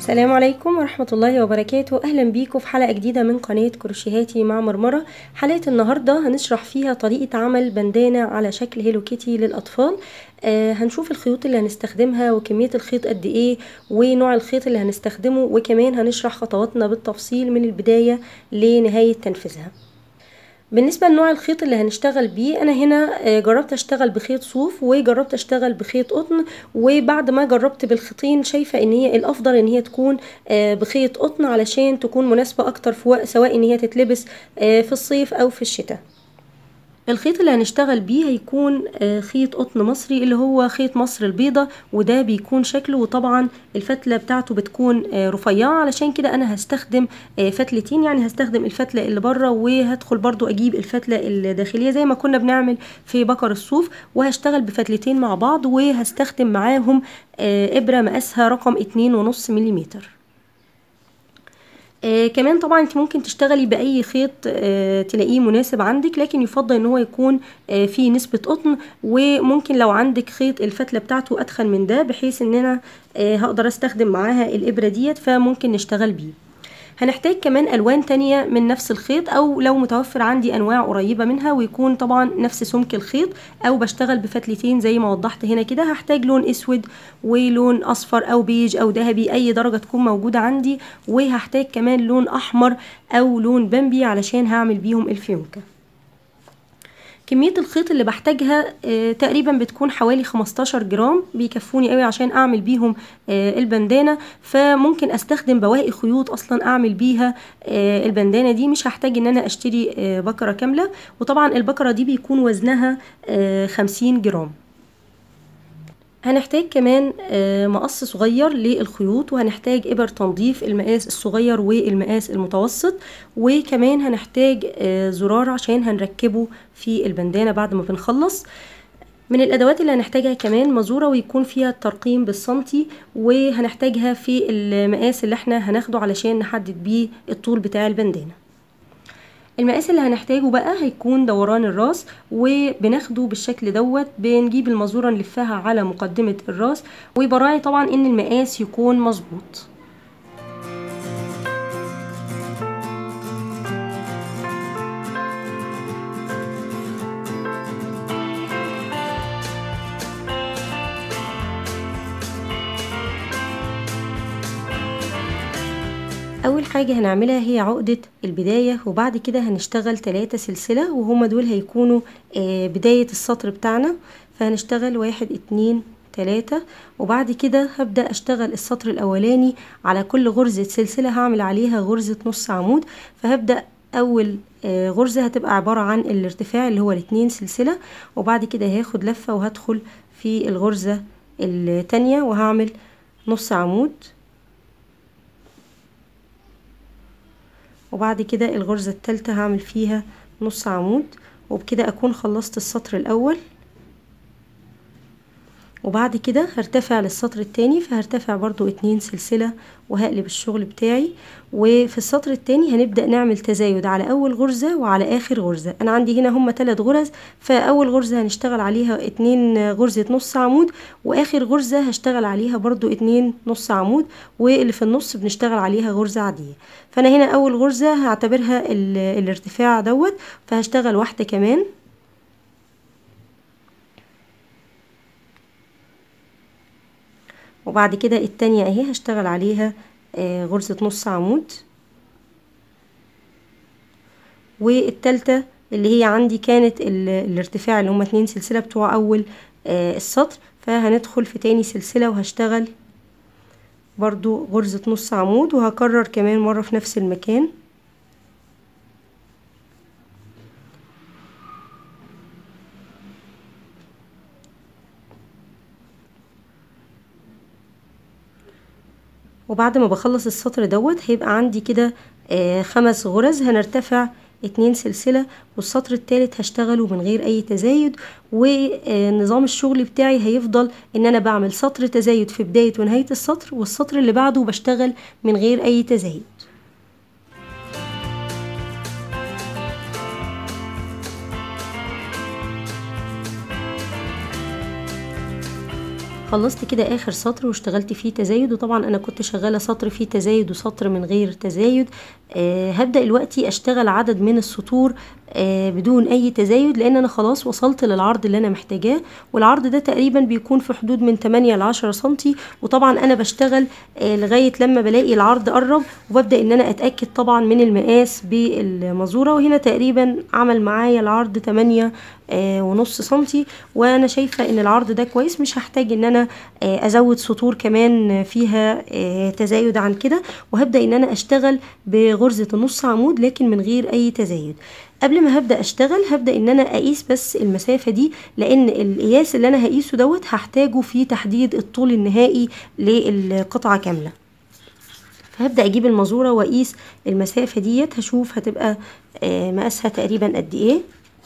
السلام عليكم ورحمة الله وبركاته أهلا بيكم في حلقة جديدة من قناة كروشيهاتي مع مرمرة حلقة النهاردة هنشرح فيها طريقة عمل بندانة على شكل هيلو كيتي للأطفال آه هنشوف الخيوط اللي هنستخدمها وكمية الخيط قد ايه ونوع الخيط اللي هنستخدمه وكمان هنشرح خطواتنا بالتفصيل من البداية لنهاية تنفيذها بالنسبة لنوع الخيط اللي هنشتغل بيه انا هنا جربت اشتغل بخيط صوف وجربت اشتغل بخيط قطن وبعد ما جربت بالخيطين شايفة ان هي الافضل ان هي تكون بخيط قطن علشان تكون مناسبة اكتر في سواء ان هي تتلبس في الصيف او في الشتاء الخيط اللي هنشتغل بيه هيكون خيط قطن مصري اللي هو خيط مصر البيضة وده بيكون شكله وطبعا الفتلة بتاعته بتكون رفيعة علشان كده انا هستخدم فتلتين يعني هستخدم الفتلة اللي بره وهدخل برضو اجيب الفتلة الداخلية زي ما كنا بنعمل في بكر الصوف وهشتغل بفتلتين مع بعض وهستخدم معاهم ابرة مقاسها رقم اتنين ونص مليمتر آه كمان طبعا انت ممكن تشتغلي باي خيط آه تلاقيه مناسب عندك لكن يفضل ان هو يكون آه فيه نسبة قطن وممكن لو عندك خيط الفتلة بتاعته اتخن من ده بحيث ان انا آه هقدر استخدم معاها الابرة ديت فممكن نشتغل بيه هنحتاج كمان الوان تانية من نفس الخيط او لو متوفر عندي انواع قريبة منها ويكون طبعا نفس سمك الخيط او بشتغل بفتلتين زي ما وضحت هنا كده هحتاج لون اسود ولون اصفر او بيج او ذهبي اي درجة تكون موجودة عندي وهحتاج كمان لون احمر او لون بامبي علشان هعمل بيهم الفيونكة كمية الخيط اللي بحتاجها آه تقريبا بتكون حوالي 15 جرام بيكفوني قوي عشان اعمل بيهم آه البندانة فممكن استخدم بواقي خيوط اصلا اعمل بيها آه البندانة دي مش هحتاج ان انا اشتري آه بكرة كاملة وطبعا البكرة دي بيكون وزنها آه 50 جرام هنحتاج كمان مقص صغير للخيوط وهنحتاج ابر تنظيف المقاس الصغير والمقاس المتوسط وكمان هنحتاج زرار عشان هنركبه في البندانة بعد ما بنخلص من الادوات اللي هنحتاجها كمان مزورة ويكون فيها الترقيم بالسنتي وهنحتاجها في المقاس اللي احنا هناخده علشان نحدد بيه الطول بتاع البندانه المقاس اللي هنحتاجه بقى هيكون دوران الراس وبناخده بالشكل دوت بنجيب المزورة نلفها على مقدمة الراس وبراعي طبعا ان المقاس يكون مظبوط اول حاجة هنعملها هي عقدة البداية وبعد كده هنشتغل تلاتة سلسلة وهما دول هيكونوا بداية السطر بتاعنا فهنشتغل واحد اتنين تلاتة وبعد كده هبدأ اشتغل السطر الاولاني على كل غرزة سلسلة هعمل عليها غرزة نص عمود فهبدأ اول غرزة هتبقى عبارة عن الارتفاع اللي هو الاتنين سلسلة وبعد كده هاخد لفة وهدخل في الغرزة التانية وهعمل نص عمود وبعد كده الغرزة التالتة هعمل فيها نص عمود وبكده اكون خلصت السطر الاول وبعد كده هرتفع للسطر التاني فهرتفع برضو اتنين سلسلة وهقلب الشغل بتاعي وفي السطر التاني هنبدأ نعمل تزايد على اول غرزة وعلى اخر غرزة انا عندي هنا هما تلات غرز فاول غرزة هنشتغل عليها اتنين غرزة نص عمود واخر غرزة هشتغل عليها برضو اتنين نص عمود واللي في النص بنشتغل عليها غرزة عادية فانا هنا اول غرزة هعتبرها الارتفاع دوت فهشتغل واحدة كمان وبعد كده التانية اهي هشتغل عليها آه غرزة نص عمود والتالتة اللي هي عندي كانت الارتفاع اللي هما اتنين سلسلة بتوع اول آه السطر فهندخل في تاني سلسلة وهشتغل برضو غرزة نص عمود وهكرر كمان مرة في نفس المكان وبعد ما بخلص السطر دوت هيبقى عندي كده آه خمس غرز هنرتفع اتنين سلسلة والسطر التالت هشتغله من غير اي تزايد ونظام الشغل بتاعي هيفضل ان انا بعمل سطر تزايد في بداية ونهاية السطر والسطر اللي بعده بشتغل من غير اي تزايد خلصت كده اخر سطر واشتغلت فيه تزايد وطبعا انا كنت شغاله سطر فيه تزايد وسطر من غير تزايد آه هبدا دلوقتي اشتغل عدد من السطور آه بدون اي تزايد لان انا خلاص وصلت للعرض اللي انا محتاجاه والعرض ده تقريبا بيكون في حدود من 8 ل 10 سنتي وطبعا انا بشتغل آه لغايه لما بلاقي العرض قرب وببدا ان انا اتاكد طبعا من المقاس بالمزوره وهنا تقريبا عمل معايا العرض 8 آه ونص سنتي وانا شايفه ان العرض ده كويس مش هحتاج ان انا آه ازود سطور كمان فيها آه تزايد عن كده وهبدا ان انا اشتغل بغرزه النص عمود لكن من غير اي تزايد قبل ما هبدا اشتغل هبدا ان انا اقيس بس المسافه دي لان القياس اللي انا هقيسه دوت هحتاجه في تحديد الطول النهائي للقطعه كامله فهبدا اجيب المزوره واقيس المسافه ديت هشوف هتبقى مقاسها تقريبا قد ايه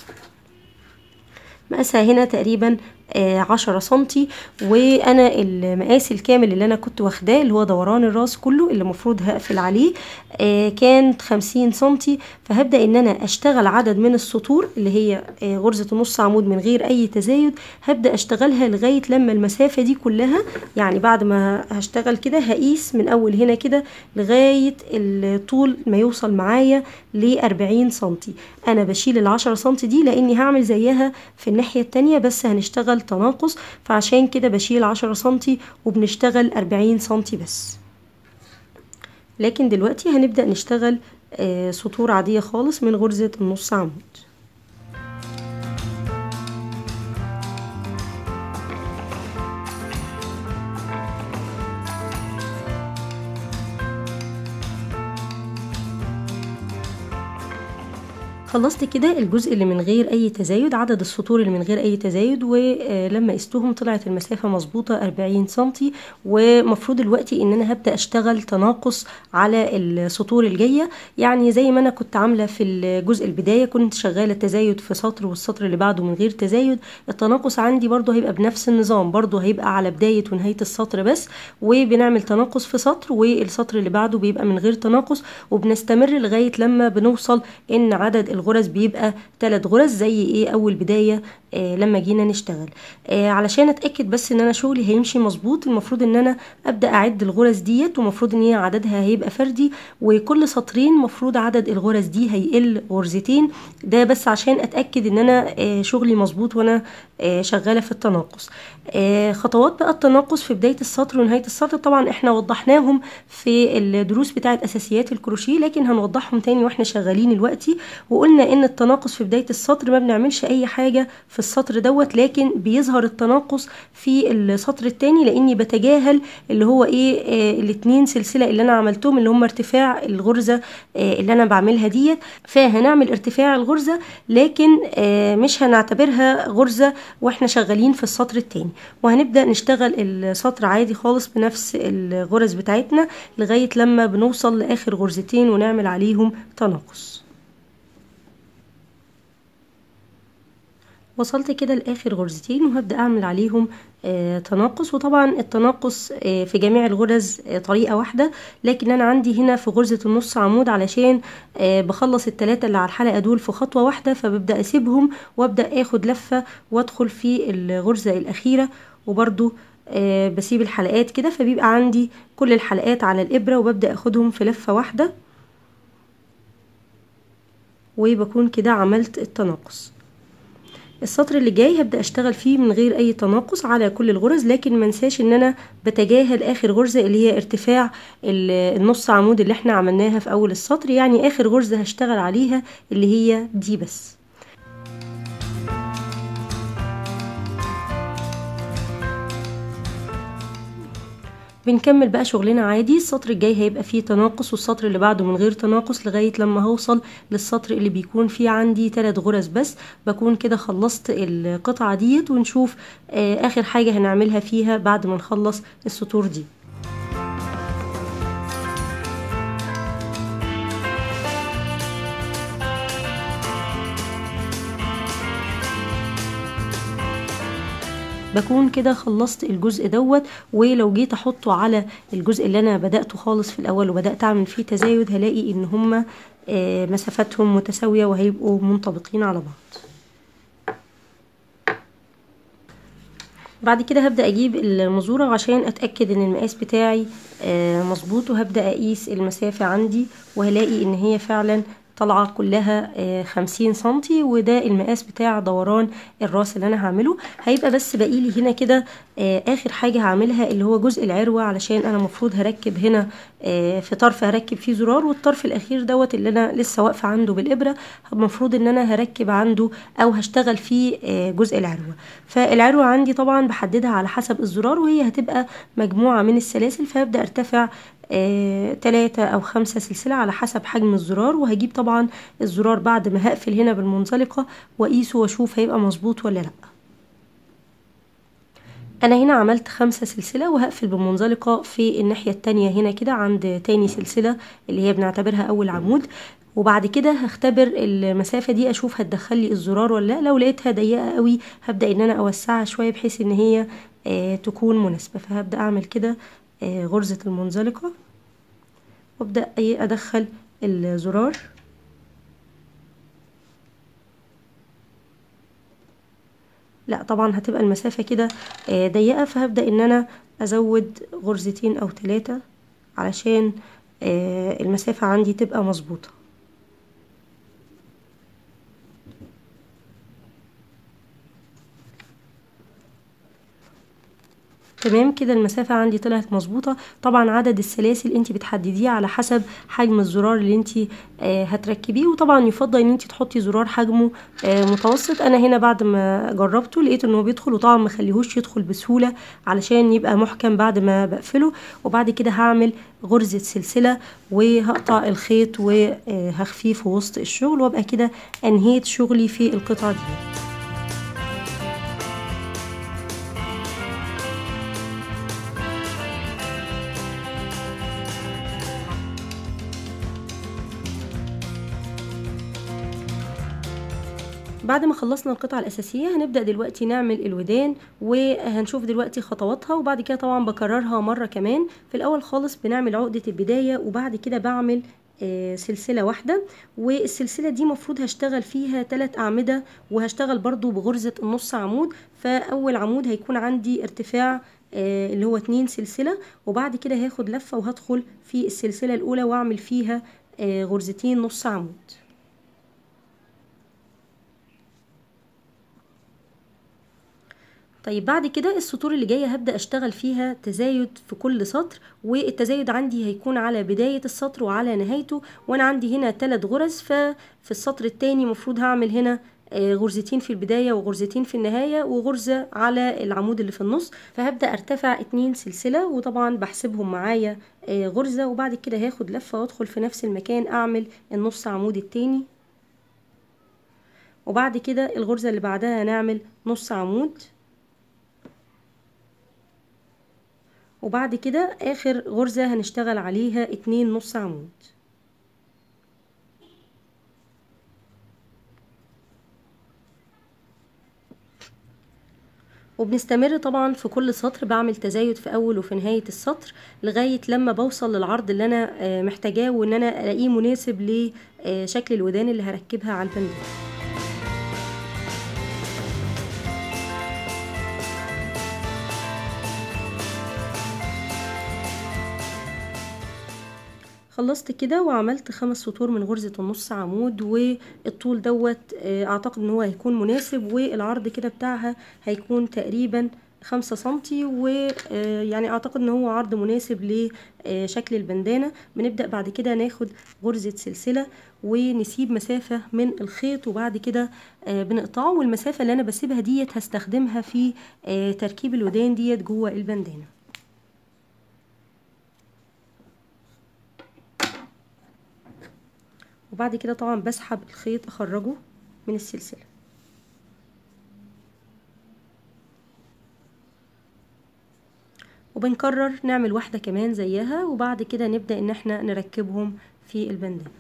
مقاسها هنا تقريبا عشرة سنتي وانا المقاس الكامل اللي انا كنت واخداه اللي هو دوران الراس كله اللي المفروض هقفل عليه كان خمسين سنتي فهبدا ان انا اشتغل عدد من السطور اللي هي غرزه نص عمود من غير اي تزايد هبدا اشتغلها لغايه لما المسافه دي كلها يعني بعد ما هشتغل كده هقيس من اول هنا كده لغايه الطول ما يوصل معايا ل 40 سنتي انا بشيل ال 10 سنتي دي لاني هعمل زيها في الناحيه التانية بس هنشتغل تناقص فعشان كده بشيل 10 سنتي وبنشتغل 40 سنتي بس لكن دلوقتي هنبدأ نشتغل آه سطور عادية خالص من غرزة النص عمود خلصت كده الجزء اللي من غير اي تزايد عدد السطور اللي من غير اي تزايد ولما قستهم طلعت المسافه مظبوطه 40 سنتي ومفروض دلوقتي ان انا هبدا اشتغل تناقص على السطور الجايه يعني زي ما انا كنت عامله في الجزء البدايه كنت شغاله تزايد في سطر والسطر اللي بعده من غير تزايد التناقص عندي برضو هيبقى بنفس النظام برضو هيبقى على بدايه ونهايه السطر بس وبنعمل تناقص في سطر والسطر اللي بعده بيبقى من غير تناقص وبنستمر لغايه لما بنوصل ان عدد الغرز بيبقى ثلاث غرز زي ايه اول بدايه آه لما جينا نشتغل آه علشان اتاكد بس ان انا شغلي هيمشي مظبوط المفروض ان انا ابدا اعد الغرز ديت ومفروض ان هي عددها هيبقى فردي وكل سطرين مفروض عدد الغرز دي هيقل غرزتين ده بس عشان اتاكد ان انا آه شغلي مظبوط وانا آه شغاله في التناقص آه خطوات بقى التناقص في بدايه السطر ونهايه السطر طبعا احنا وضحناهم في الدروس بتاعه اساسيات الكروشيه لكن هنوضحهم تاني واحنا شغالين دلوقتي وقلنا ان التناقص في بدايه السطر ما بنعملش اي حاجه في السطر دوت لكن بيظهر التناقص في السطر التاني لاني بتجاهل اللي هو ايه آه الاتنين سلسله اللي انا عملتهم اللي هم ارتفاع الغرزه آه اللي انا بعملها ديت فهنعمل ارتفاع الغرزه لكن آه مش هنعتبرها غرزه واحنا شغالين في السطر التاني وهنبدا نشتغل السطر عادي خالص بنفس الغرز بتاعتنا لغايه لما بنوصل لاخر غرزتين ونعمل عليهم تناقص وصلت كده لاخر غرزتين وهبدا اعمل عليهم آه تناقص وطبعا التناقص آه في جميع الغرز آه طريقه واحده لكن انا عندي هنا في غرزه النص عمود علشان آه بخلص الثلاثه اللي على الحلقه دول في خطوه واحده فببدا اسيبهم وابدا اخد لفه وادخل في الغرزه الاخيره وبرده آه بسيب الحلقات كده فبيبقى عندي كل الحلقات على الابره وببدا اخدهم في لفه واحده وبكون كده عملت التناقص السطر اللي جاي هبدا اشتغل فيه من غير اي تناقص على كل الغرز لكن منساش ان انا بتجاهل اخر غرزه اللي هي ارتفاع النص عمود اللي احنا عملناها في اول السطر يعني اخر غرزه هشتغل عليها اللي هي دي بس بنكمل بقى شغلنا عادي السطر الجاي هيبقى فيه تناقص والسطر اللي بعده من غير تناقص لغاية لما هوصل للسطر اللي بيكون فيه عندي ثلاث غرز بس بكون كده خلصت القطعة ديت ونشوف آه آخر حاجة هنعملها فيها بعد ما نخلص السطور دي بكون كده خلصت الجزء دوت ولو جيت احطه على الجزء اللي انا بدأته خالص في الاول وبدأت اعمل فيه تزايد هلاقي ان هما آه مسافاتهم متساوية وهيبقوا منطبقين على بعض بعد كده هبدأ اجيب المزورة عشان اتأكد ان المقاس بتاعي آه، مظبوط وهبدأ اقيس المسافة عندي وهلاقي ان هي فعلا طالعة كلها آه، خمسين سنتي وده المقاس بتاع دوران الراس اللي انا هعمله هيبقى بس باقيلي هنا كده آه، اخر حاجة هعملها اللي هو جزء العروة علشان انا مفروض هركب هنا آه، في طرف هركب فيه زرار والطرف الاخير دوت اللي انا لسه واقفة عنده بالابرة المفروض ان انا هركب عنده او هشتغل فيه آه، جزء العروة فالعروة عندي طبعا بحددها على حسب الزرار وهي هتبقى مجموعة من السلاسل فهبدأ ارتفع آه، تلاتة أو خمسة سلسلة على حسب حجم الزرار وهجيب طبعا الزرار بعد ما هقفل هنا بالمنزلقة وأقيسه وأشوف هيبقى مظبوط ولا لأ أنا هنا عملت خمسة سلسلة وهقفل بمنزلقة في الناحية التانية هنا كده عند تاني سلسلة اللي هي بنعتبرها أول عمود وبعد كده هختبر المسافة دي أشوف هتدخلي الزرار ولا لأ لو لقيتها ضيقة قوي هبدأ إن أنا أوسعها شوية بحيث إن هي آه، تكون مناسبة فهبدأ أعمل كده آه، غرزة المنزلقة وابدأ ايه ادخل الزرار لا طبعا هتبقى المسافة كده آه، ضيقة فهبدأ ان انا ازود غرزتين او ثلاثة علشان آه، المسافة عندي تبقى مظبوطة تمام كده المسافة عندي طلعت مظبوطة طبعا عدد السلاسل انت بتحدديه على حسب حجم الزرار اللي انت آه هتركبيه وطبعا يفضل ان انت تحطي زرار حجمه آه متوسط انا هنا بعد ما جربته لقيت انه بيدخل وطبعا ما خليهوش يدخل بسهولة علشان يبقى محكم بعد ما بقفله وبعد كده هعمل غرزة سلسلة وهقطع الخيط وهخفيه في وسط الشغل وابقى كده انهيت شغلي في القطعة دي بعد ما خلصنا القطعة الأساسية هنبدأ دلوقتي نعمل الودان وهنشوف دلوقتي خطواتها وبعد كده طبعا بكررها مرة كمان في الأول خالص بنعمل عقدة البداية وبعد كده بعمل آه، سلسلة واحدة والسلسلة دي مفروض هشتغل فيها تلات أعمدة وهشتغل برضو بغرزة النص عمود فأول عمود هيكون عندي ارتفاع آه، اللي هو اتنين سلسلة وبعد كده هاخد لفة وهدخل في السلسلة الأولى وأعمل فيها آه، غرزتين نص عمود طيب بعد كده السطور اللي جايه هبدا اشتغل فيها تزايد في كل سطر والتزايد عندي هيكون على بدايه السطر وعلى نهايته وانا عندي هنا ثلاث غرز ففي السطر الثاني المفروض هعمل هنا آه، غرزتين في البداية وغرزتين في النهاية وغرزة على العمود اللي في النص فهبدأ ارتفع اتنين سلسلة وطبعا بحسبهم معايا آه، غرزة وبعد كده هاخد لفة وادخل في نفس المكان اعمل النص عمود التاني وبعد كده الغرزة اللي بعدها هنعمل نص عمود وبعد كده اخر غرزة هنشتغل عليها اتنين نص عمود وبنستمر طبعا في كل سطر بعمل تزايد في اول وفي نهاية السطر لغاية لما بوصل للعرض اللي انا آه، محتاجاه وان انا الاقيه مناسب لشكل الودان اللي هركبها على البندان خلصت كده وعملت خمس سطور من غرزة النص عمود والطول دوت آه، اعتقد ان هو هيكون مناسب والعرض كده بتاعها هيكون تقريبا خمسة سنتي ويعني اعتقد ان هو عرض مناسب لشكل البندانة بنبدأ بعد كده ناخد غرزة سلسلة ونسيب مسافة من الخيط وبعد كده آه، بنقطعه والمسافة اللي انا بسيبها ديت هستخدمها في آه، تركيب الودان ديت جوه البندانة وبعد كده طبعا بسحب الخيط اخرجه من السلسلة وبنكرر نعمل واحدة كمان زيها وبعد كده نبدأ ان احنا نركبهم في البندانة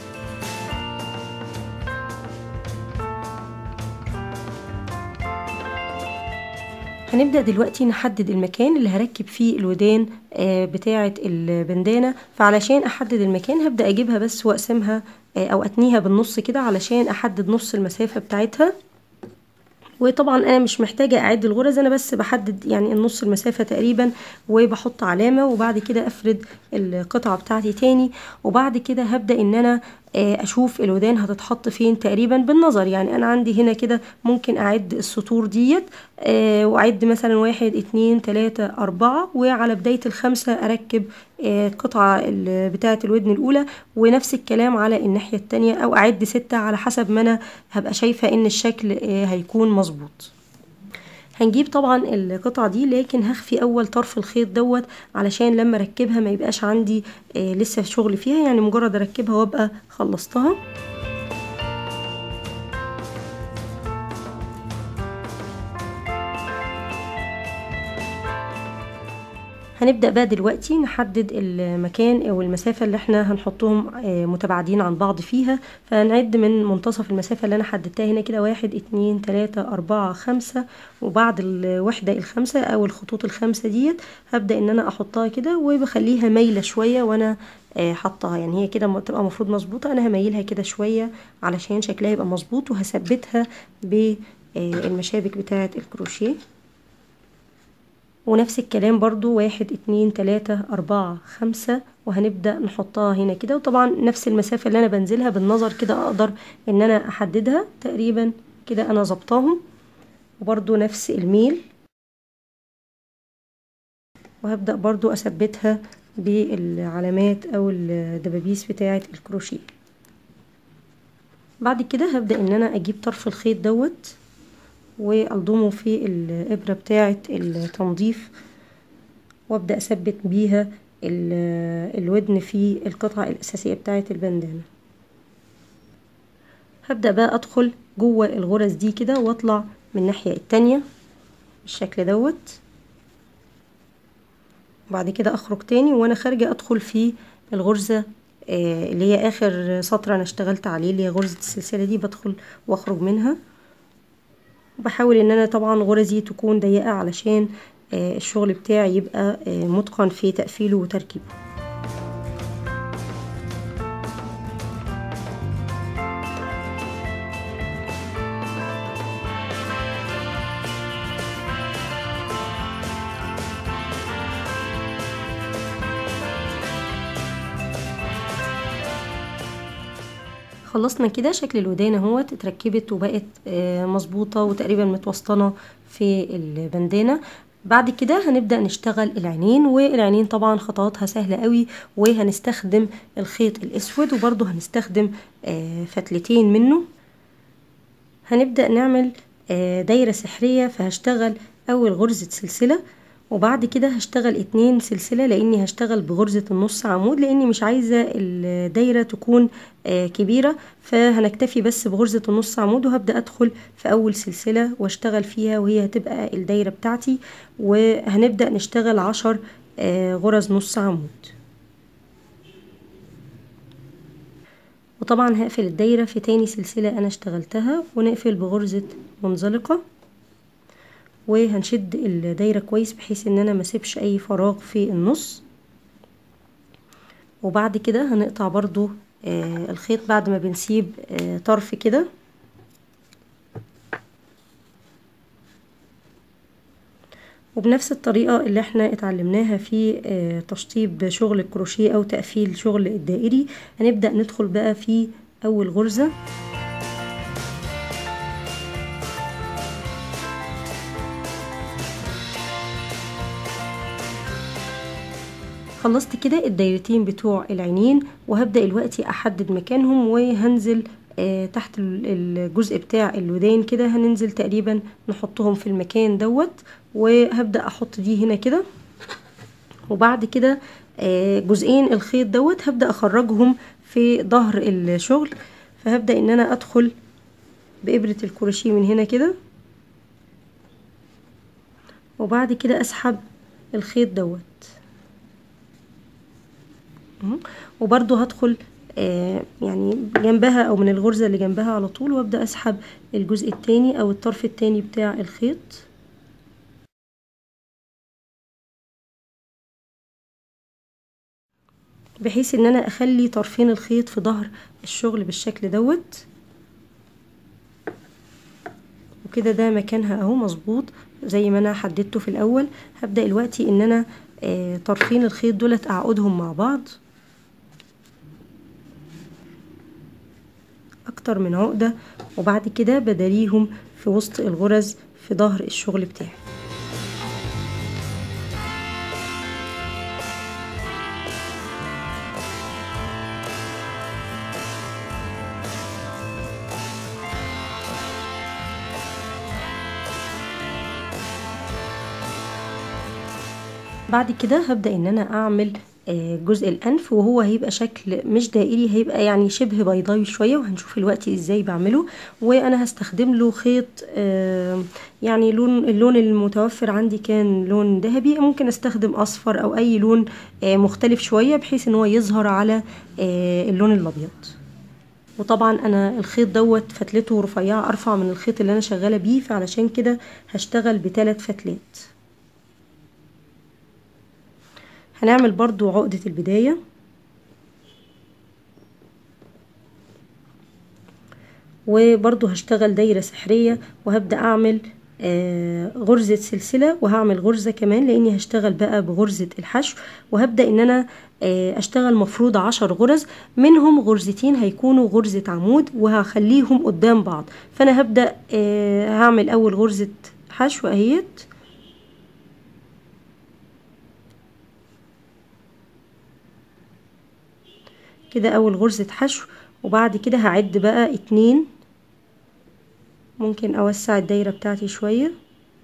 هنبدأ دلوقتي نحدد المكان اللي هركب فيه الودان آه، بتاعة البندانة فعلشان أحدد المكان هبدأ أجيبها بس وأقسمها آه، أو أتنيها بالنص كده علشان أحدد نص المسافة بتاعتها وطبعا انا مش محتاجه اعد الغرز انا بس بحدد يعني النص المسافه تقريبا وبحط علامه وبعد كده افرد القطعه بتاعتي تاني وبعد كده هبدا ان انا اشوف الودان هتتحط فين تقريبا بالنظر يعني انا عندي هنا كده ممكن اعد السطور ديت واعد مثلا واحد اتنين تلاتة اربعة وعلى بداية الخمسة اركب القطعة بتاعة الودن الاولى ونفس الكلام على الناحية التانية او اعد ستة على حسب ما انا هبقى شايفة ان الشكل هيكون مظبوط هنجيب طبعا القطعة دي لكن هخفي اول طرف الخيط دوت علشان لما اركبها ما يبقاش عندي آه لسه شغل فيها يعني مجرد اركبها وابقى خلصتها هنبدأ بقى دلوقتي نحدد المكان او المسافة اللي احنا هنحطهم متباعدين عن بعض فيها فهنعد من منتصف المسافة اللي انا حددتها هنا كده واحد اتنين تلاتة اربعة خمسة وبعد الوحدة الخمسة او الخطوط الخمسة ديت هبدأ ان انا احطها كده وبخليها مايلة شوية وانا حطها يعني هي كده تبقى مفروض مظبوطة انا هميلها كده شوية علشان شكلها يبقى مظبوط وهثبتها بالمشابك بتاعة الكروشيه ونفس الكلام برضو واحد اتنين تلاتة اربعة خمسة وهنبدأ نحطها هنا كده وطبعا نفس المسافة اللي انا بنزلها بالنظر كده اقدر ان انا احددها تقريبا كده انا ظبطاهم وبرضو نفس الميل وهبدأ برضو اثبتها بالعلامات او الدبابيس بتاعة الكروشيه بعد كده هبدأ ان انا اجيب طرف الخيط دوت والضمه في الابره بتاعه التنظيف وابدا اثبت بيها الودن في القطعه الاساسيه بتاعه البندانه هبدا بقى ادخل جوه الغرز دي كده واطلع من الناحيه التانية بالشكل دوت بعد كده اخرج تاني وانا خارجه ادخل في الغرزه اللي هي اخر سطر انا اشتغلت عليه اللي هي غرزه السلسله دي بدخل واخرج منها بحاول ان انا طبعا غرزي تكون ضيقه علشان الشغل بتاعي يبقى متقن في تقفيله وتركيبه خلصنا كده شكل الودان اهوت اتركبت وبقت مظبوطه وتقريبا متوسطنه في البندانه بعد كده هنبدا نشتغل العينين والعينين طبعا خطواتها سهله قوي وهنستخدم الخيط الاسود وبرده هنستخدم فتلتين منه هنبدا نعمل دايره سحريه فهشتغل اول غرزه سلسله وبعد كده هشتغل اتنين سلسلة لاني هشتغل بغرزة النص عمود لاني مش عايزة الدايرة تكون آه كبيرة فهنكتفي بس بغرزة النص عمود وهبدأ ادخل في اول سلسلة واشتغل فيها وهي هتبقى الدايرة بتاعتي وهنبدأ نشتغل عشر آه غرز نص عمود وطبعا هقفل الدايرة في تاني سلسلة انا اشتغلتها ونقفل بغرزة منزلقة وهنشد الدايرة كويس بحيث ان انا مسيبش اي فراغ في النص وبعد كده هنقطع برضو آه الخيط بعد ما بنسيب آه طرف كده وبنفس الطريقة اللي احنا اتعلمناها في آه تشطيب شغل الكروشيه او تقفيل شغل الدائري هنبدأ ندخل بقى في اول غرزة خلصت كده الدايرتين بتوع العينين وهبدأ دلوقتي احدد مكانهم وهنزل آه تحت الجزء بتاع الودان كده هننزل تقريبا نحطهم في المكان دوت وهبدأ احط دي هنا كده وبعد كده آه جزئين الخيط دوت هبدأ اخرجهم في ظهر الشغل فهبدأ ان انا ادخل بإبرة الكروشيه من هنا كده وبعد كده اسحب الخيط دوت وبرضو هدخل آه يعني جنبها او من الغرزة اللي جنبها على طول وابدأ اسحب الجزء التاني او الطرف التاني بتاع الخيط بحيث ان انا اخلي طرفين الخيط في ظهر الشغل بالشكل دوت وكده ده مكانها اهو مظبوط زي ما انا حددته في الاول هبدأ دلوقتي ان انا آه طرفين الخيط دولت اعقدهم مع بعض اكتر من عقدة وبعد كده بداريهم في وسط الغرز في ظهر الشغل بتاعي بعد كده هبدأ ان انا اعمل جزء الانف وهو هيبقى شكل مش دائري هيبقى يعني شبه بيضاوي شويه وهنشوف دلوقتي ازاي بعمله وانا هستخدم له خيط يعني لون اللون المتوفر عندي كان لون ذهبي ممكن استخدم اصفر او اي لون مختلف شويه بحيث ان هو يظهر على اللون الابيض وطبعا انا الخيط دوت فتلته رفيعه ارفع من الخيط اللي انا شغاله بيه فعلشان كده هشتغل بثلاث فتلات هنعمل برضو عقدة البداية وبرضو هشتغل دايرة سحرية وهبدأ أعمل آه غرزة سلسلة وهعمل غرزة كمان لأني هشتغل بقى بغرزة الحشو وهبدأ إن أنا آه أشتغل مفروض عشر غرز منهم غرزتين هيكونوا غرزة عمود وهخليهم قدام بعض فأنا هبدأ آه هعمل أول غرزة حشو أهيت كده اول غرزة حشو وبعد كده هعد بقى اتنين ممكن اوسع الدايرة بتاعتي شوية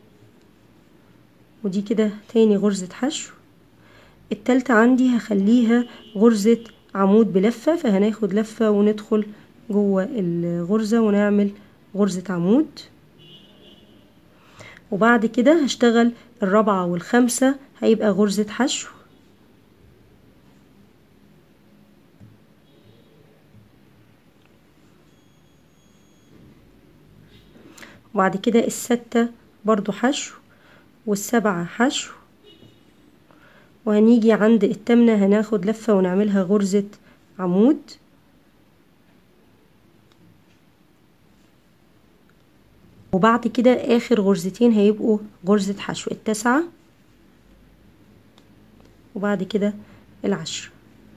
ودي كده تاني غرزة حشو التالتة عندي هخليها غرزة عمود بلفة فهناخد لفة وندخل جوه الغرزة ونعمل غرزة عمود وبعد كده هشتغل الرابعة والخامسة هيبقى غرزة حشو وبعد كده الستة برضو حشو والسبعة حشو وهنيجي عند التامنة هناخد لفة ونعملها غرزة عمود وبعد كده اخر غرزتين هيبقوا غرزة حشو التاسعة وبعد كده العشر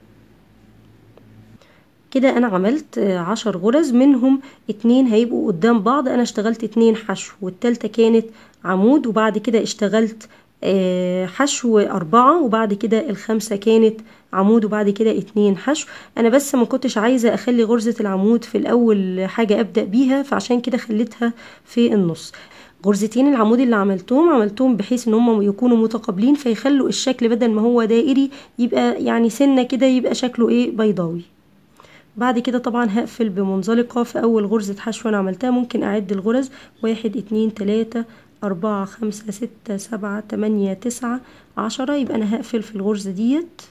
كده انا عملت عشر غرز منهم اتنين هيبقوا قدام بعض انا اشتغلت اتنين حشو والتالتة كانت عمود وبعد كده اشتغلت حشو أربعة وبعد كده الخمسة كانت عمود وبعد كده اتنين حشو أنا بس ما كنتش عايزة أخلي غرزة العمود في الأول حاجة أبدأ بيها فعشان كده خليتها في النص غرزتين العمود اللي عملتهم عملتهم بحيث ان هم يكونوا متقابلين فيخلوا الشكل بدل ما هو دائري يبقى يعني سنة كده يبقى شكله ايه بيضاوي بعد كده طبعا هقفل بمنزلقة في أول غرزة حشو أنا عملتها ممكن أعد الغرز واحد اتنين تلاتة أربعة خمسة ستة سبعة تمانية تسعة عشرة يبقى أنا هقفل في الغرزة ديت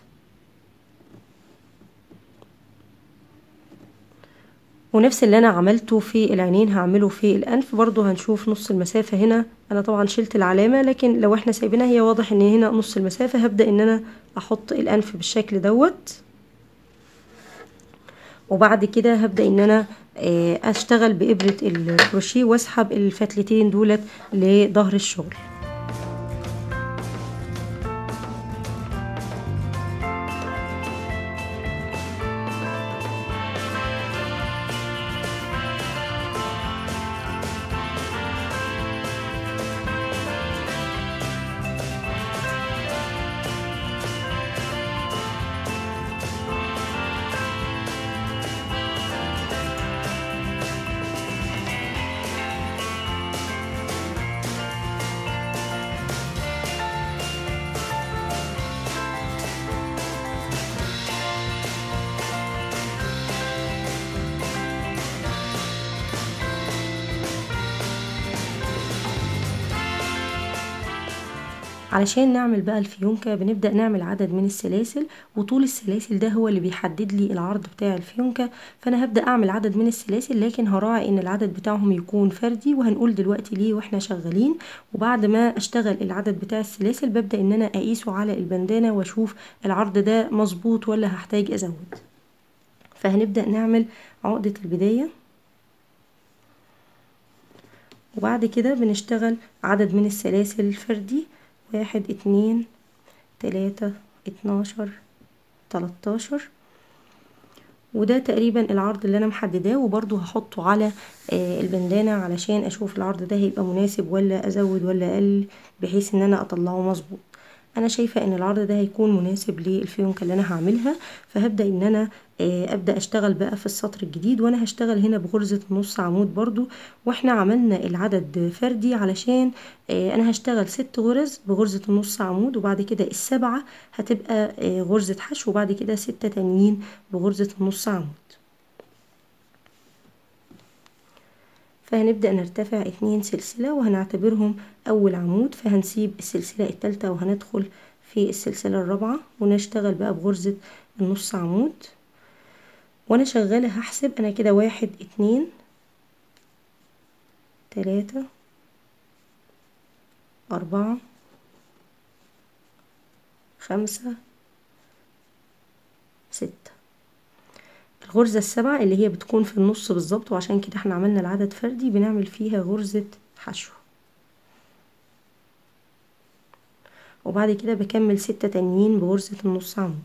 ونفس اللي أنا عملته في العينين هعمله في الأنف برضو هنشوف نص المسافة هنا أنا طبعا شلت العلامة لكن لو احنا سايبينها هي واضح ان هنا نص المسافة هبدأ ان أنا أحط الأنف بالشكل دوت وبعد كده هبدأ ان انا اشتغل بإبرة الكروشيه واسحب الفتلتين دولت لظهر الشغل علشان نعمل بقى الفيونكة بنبدأ نعمل عدد من السلاسل وطول السلاسل ده هو اللي بيحدد لي العرض بتاع الفيونكة فأنا هبدأ أعمل عدد من السلاسل لكن هراعي إن العدد بتاعهم يكون فردي وهنقول دلوقتي ليه واحنا شغالين وبعد ما أشتغل العدد بتاع السلاسل ببدأ إن أنا أقيسه على البندانة وأشوف العرض ده مظبوط ولا هحتاج أزود فهنبدأ نعمل عقدة البداية وبعد كده بنشتغل عدد من السلاسل الفردي واحد اتنين تلاتة اتناشر تلاتاشر وده تقريبا العرض اللي انا محدداه وبرضو هحطه على البندانة علشان اشوف العرض ده هيبقى مناسب ولا ازود ولا اقل بحيث ان انا اطلعه مظبوط انا شايفة ان العرض ده هيكون مناسب للفيونكة اللي انا هعملها فهبدأ ان انا ابدأ اشتغل بقى في السطر الجديد وانا هشتغل هنا بغرزة نص عمود برضو واحنا عملنا العدد فردي علشان انا هشتغل ست غرز بغرزة النص عمود وبعد كده السبعة هتبقى غرزة حشو وبعد كده ستة تانيين بغرزة النص عمود فهنبدأ نرتفع اتنين سلسلة وهنعتبرهم أول عمود فهنسيب السلسلة التالتة وهندخل في السلسلة الرابعة ونشتغل بقى بغرزة النص عمود وانا شغالة هحسب انا كده واحد اتنين تلاتة اربعة خمسة ستة الغرزة السبعة اللي هي بتكون في النص بالظبط وعشان كده احنا عملنا العدد فردي بنعمل فيها غرزة حشو وبعد كده بكمل ستة تانيين بغرزة النص عمود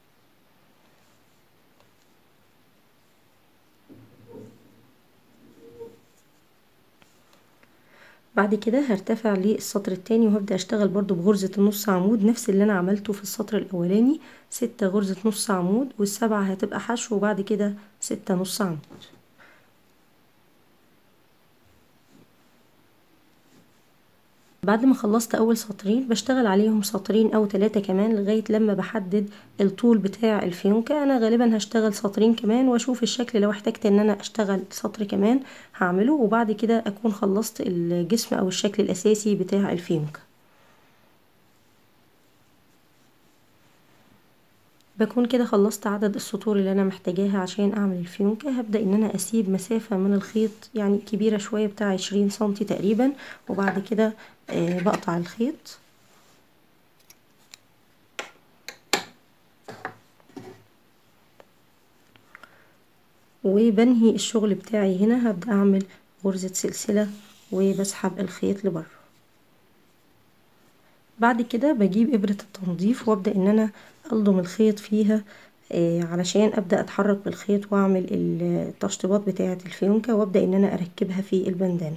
بعد كده هرتفع للسطر التاني وهبدأ اشتغل برضو بغرزة النص عمود نفس اللي انا عملته في السطر الاولاني ستة غرزة نص عمود والسبعة هتبقى حشو وبعد كده ستة نص عمود بعد ما خلصت اول سطرين بشتغل عليهم سطرين او ثلاثة كمان لغاية لما بحدد الطول بتاع الفيونكة انا غالبا هشتغل سطرين كمان واشوف الشكل لو احتجت ان انا اشتغل سطر كمان هعمله وبعد كده اكون خلصت الجسم او الشكل الاساسي بتاع الفيونكة بكون كده خلصت عدد السطور اللي انا محتاجاها عشان اعمل الفيونكة هبدأ ان انا اسيب مسافة من الخيط يعني كبيرة شوية بتاع عشرين سنتي تقريبا وبعد كده آه بقطع الخيط وبنهي الشغل بتاعي هنا هبدأ اعمل غرزة سلسلة وبسحب الخيط لبره بعد كده بجيب ابرة التنظيف وابدأ ان انا الضم الخيط فيها آه علشان ابدأ اتحرك بالخيط واعمل التشطيبات بتاعة الفيونكة وابدأ ان انا اركبها في البندانة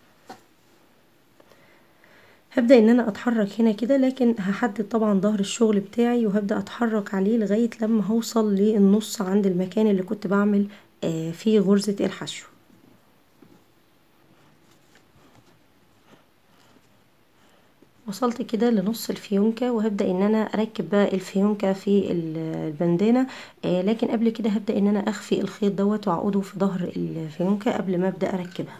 هبدأ ان انا اتحرك هنا كده لكن هحدد طبعا ظهر الشغل بتاعي وهبدأ اتحرك عليه لغاية لما هوصل للنص عند المكان اللي كنت بعمل آه فيه غرزة الحشو وصلت كده لنص الفيونكة وهبدأ ان انا اركب بقى الفيونكة في البندانة آه لكن قبل كده هبدأ ان انا اخفي الخيط دوت واعقده في ظهر الفيونكة قبل ما ابدأ اركبها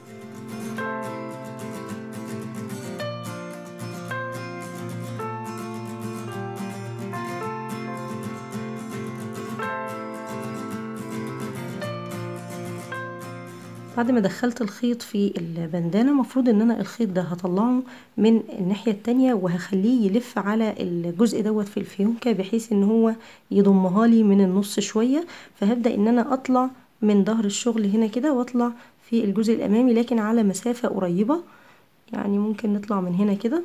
بعد ما دخلت الخيط في البندانة مفروض ان انا الخيط ده هطلعه من الناحية التانية وهخليه يلف على الجزء دوت في الفيونكة بحيث ان هو يضمها لي من النص شوية فهبدأ ان انا اطلع من ظهر الشغل هنا كده واطلع في الجزء الامامي لكن على مسافة قريبة يعني ممكن نطلع من هنا كده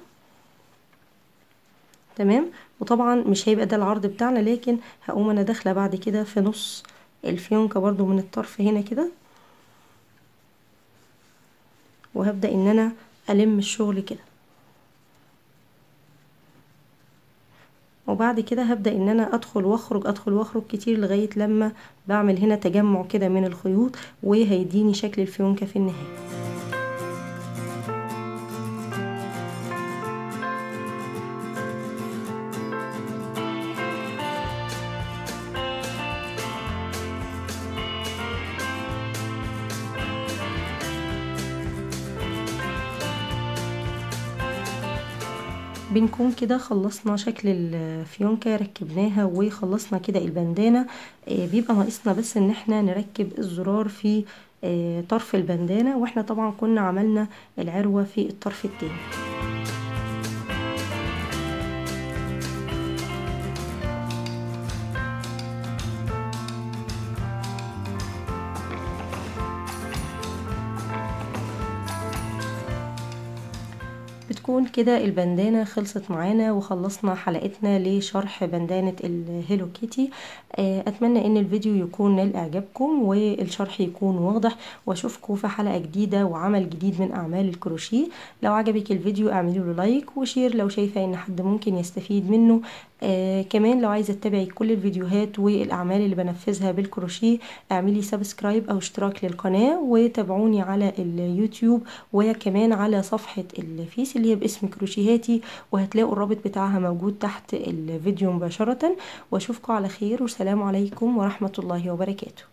تمام وطبعا مش هيبقى ده العرض بتاعنا لكن هقوم انا داخلة بعد كده في نص الفيونكة برضو من الطرف هنا كده وهبدأ ان انا الم الشغل كده وبعد كده هبدأ ان انا ادخل واخرج ادخل واخرج كتير لغاية لما بعمل هنا تجمع كده من الخيوط وهيديني شكل الفيونكة في النهاية بنكون كده خلصنا شكل الفيونكة ركبناها وخلصنا كده البندانة بيبقى ناقصنا بس ان احنا نركب الزرار في طرف البندانة واحنا طبعا كنا عملنا العروة في الطرف التاني بتكون كده البندانة خلصت معانا وخلصنا حلقتنا لشرح بندانة الهيلو كيتي اتمنى ان الفيديو يكون نال اعجابكم والشرح يكون واضح واشوفكم في حلقة جديدة وعمل جديد من اعمال الكروشيه لو عجبك الفيديو اعملوا له لايك وشير لو شايفة ان حد ممكن يستفيد منه آه كمان لو عايزة تتابعي كل الفيديوهات والاعمال اللي بنفذها بالكروشيه اعملي سبسكرايب او اشتراك للقناة وتابعوني على اليوتيوب وكمان على صفحة الفيس اللي هي باسم كروشيهاتي وهتلاقوا الرابط بتاعها موجود تحت الفيديو مباشرة واشوفكم على خير والسلام عليكم ورحمة الله وبركاته